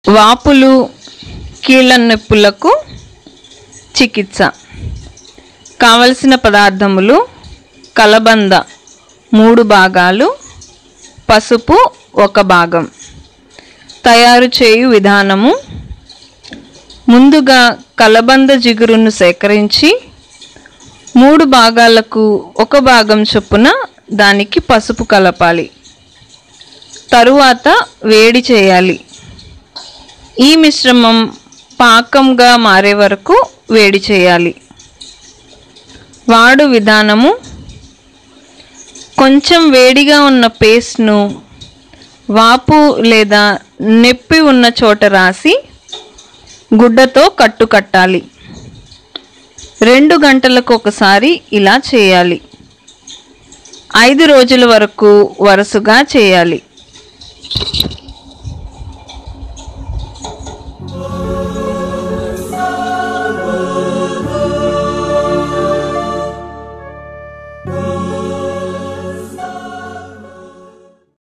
వాపులు కీళ్ళ నొప్పులకు చికిత్స కావలసిన పదార్థములు కలబంద మూడు భాగాలు పసుపు ఒక భాగం తయారు చేయు విధానము ముందుగా కలబంద జిగురును సేకరించి మూడు భాగాలకు ఒక భాగం చొప్పున దానికి పసుపు కలపాలి తరువాత వేడి చేయాలి ఈ మిశ్రమం పాకంగా మారే వరకు వేడి చేయాలి వాడు విధానము కొంచెం వేడిగా ఉన్న పేస్ట్ను వాపు లేదా నొప్పి ఉన్న చోట రాసి గుడ్డతో కట్టు కట్టాలి రెండు గంటలకు ఒకసారి ఇలా చేయాలి ఐదు రోజుల వరకు వరుసగా చేయాలి